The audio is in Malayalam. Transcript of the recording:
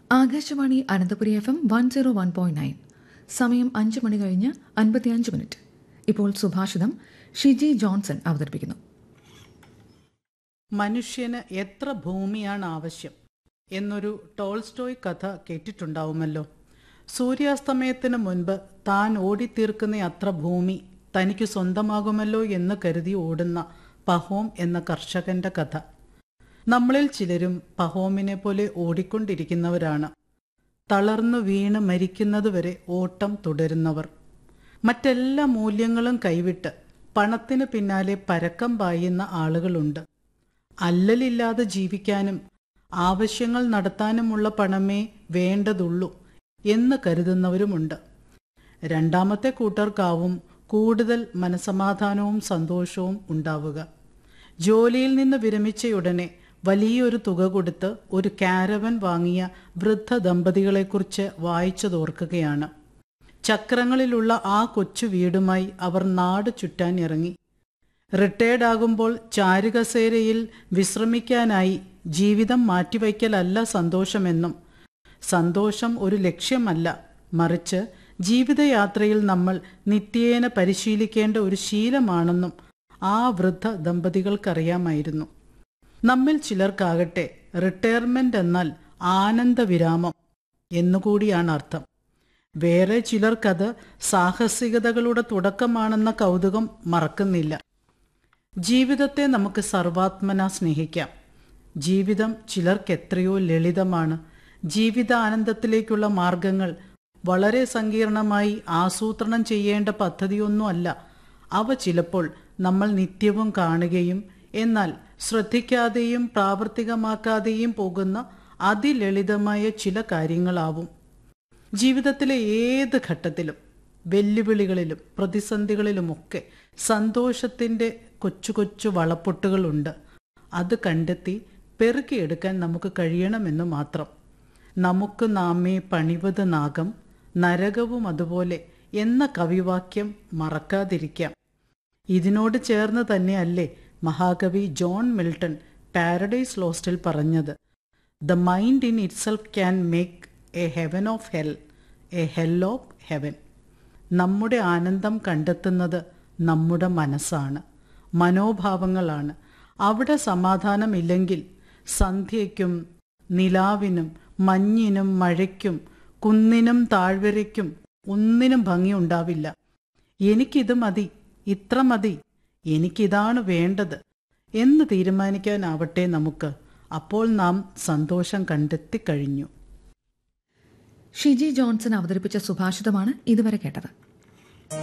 Akashvani Ananthapuri F M one zero one point nine സമയം അഞ്ച് മണി കഴിഞ്ഞ് അൻപത്തിയഞ്ച് മിനിറ്റ് ഇപ്പോൾ സുഭാഷിതം ഷിജി ജോൺസൺ അവതരിപ്പിക്കുന്നു മനുഷ്യന് എത്ര ഭൂമിയാണ് ആവശ്യം എന്നൊരു ടോൾസ്റ്റോയ് കഥ കേട്ടിട്ടുണ്ടാവുമല്ലോ സൂര്യാസ്തമയത്തിന് മുൻപ് താൻ ഓടിത്തീർക്കുന്ന അത്ര ഭൂമി തനിക്ക് സ്വന്തമാകുമല്ലോ എന്ന് കരുതി ഓടുന്ന പഹോം എന്ന കർഷകന്റെ കഥ നമ്മളിൽ ചിലരും പഹോമിനെ പോലെ ഓടിക്കൊണ്ടിരിക്കുന്നവരാണ് തളർന്നു വീണ് മരിക്കുന്നതുവരെ ഓട്ടം തുടരുന്നവർ മറ്റെല്ലാ മൂല്യങ്ങളും കൈവിട്ട് പണത്തിന് പിന്നാലെ പരക്കം പായുന്ന ആളുകളുണ്ട് അല്ലലില്ലാതെ ജീവിക്കാനും ആവശ്യങ്ങൾ നടത്താനുമുള്ള പണമേ വേണ്ടതുള്ളൂ എന്ന് കരുതുന്നവരുമുണ്ട് രണ്ടാമത്തെ കൂട്ടർക്കാവും കൂടുതൽ മനസമാധാനവും സന്തോഷവും ഉണ്ടാവുക ജോലിയിൽ നിന്ന് വിരമിച്ചയുടനെ വലിയൊരു തുക കൊടുത്ത് ഒരു കാരവൻ വാങ്ങിയ വൃദ്ധ ദമ്പതികളെക്കുറിച്ച് വായിച്ചതോർക്കുകയാണ് ചക്രങ്ങളിലുള്ള ആ കൊച്ചു വീടുമായി അവർ നാട് ചുറ്റാൻ ഇറങ്ങി റിട്ടയർഡ് ആകുമ്പോൾ ചാരുകസേരയിൽ വിശ്രമിക്കാനായി ജീവിതം മാറ്റിവയ്ക്കലല്ല സന്തോഷമെന്നും സന്തോഷം ഒരു ലക്ഷ്യമല്ല മറിച്ച് ജീവിതയാത്രയിൽ നമ്മൾ നിത്യേന പരിശീലിക്കേണ്ട ഒരു ശീലമാണെന്നും ആ വൃദ്ധ ദമ്പതികൾക്കറിയാമായിരുന്നു നമ്മിൽ ചിലർക്കാകട്ടെ റിട്ടയർമെന്റ് എന്നാൽ ആനന്ദവിരാമം എന്നുകൂടിയാണ് അർത്ഥം വേറെ ചിലർക്കത് സാഹസികതകളുടെ തുടക്കമാണെന്ന കൗതുകം മറക്കുന്നില്ല ജീവിതത്തെ നമുക്ക് സർവാത്മന സ്നേഹിക്കാം ജീവിതം ചിലർക്ക് എത്രയോ ലളിതമാണ് ജീവിതാനന്ദത്തിലേക്കുള്ള മാർഗങ്ങൾ വളരെ സങ്കീർണമായി ആസൂത്രണം ചെയ്യേണ്ട പദ്ധതിയൊന്നുമല്ല അവ ചിലപ്പോൾ നമ്മൾ നിത്യവും കാണുകയും എന്നാൽ ശ്രദ്ധിക്കാതെയും പ്രാവർത്തികമാക്കാതെയും പോകുന്ന അതിലളിതമായ ചില കാര്യങ്ങളാവും ജീവിതത്തിലെ ഏത് ഘട്ടത്തിലും വെല്ലുവിളികളിലും പ്രതിസന്ധികളിലുമൊക്കെ സന്തോഷത്തിൻ്റെ കൊച്ചു കൊച്ചു വളപ്പൊട്ടുകളുണ്ട് അത് കണ്ടെത്തി പെറുക്കിയെടുക്കാൻ നമുക്ക് കഴിയണമെന്ന് മാത്രം നമുക്ക് നാമേ പണിവത് നാഗം നരകവും അതുപോലെ എന്ന കവിവാക്യം മറക്കാതിരിക്കാം ഇതിനോട് ചേർന്ന് തന്നെയല്ലേ മഹാകവി ജോൺ മിൽട്ടൺ പാരഡൈസ് ലോസ്റ്റിൽ പറഞ്ഞത് the mind in itself can make a heaven of hell a hell of heaven നമ്മുടെ ആനന്ദം കണ്ടെത്തുന്നത് നമ്മുടെ മനസ്സാണ് മനോഭാവങ്ങളാണ് അവിടെ സമാധാനമില്ലെങ്കിൽ സന്ധ്യയ്ക്കും നിലാവിനും മഞ്ഞിനും മഴയ്ക്കും കുന്നിനും താഴ്വരയ്ക്കും ഒന്നിനും ഭംഗിയുണ്ടാവില്ല എനിക്കിത് മതി ഇത്ര മതി എനിക്കിതാണ് വേണ്ടത് എന്ന് തീരുമാനിക്കാനാവട്ടെ നമുക്ക് അപ്പോൾ നാം സന്തോഷം കണ്ടെത്തി കഴിഞ്ഞു ഷിജി ജോൺസൺ അവതരിപ്പിച്ച സുഭാഷിതമാണ് ഇതുവരെ കേട്ടത്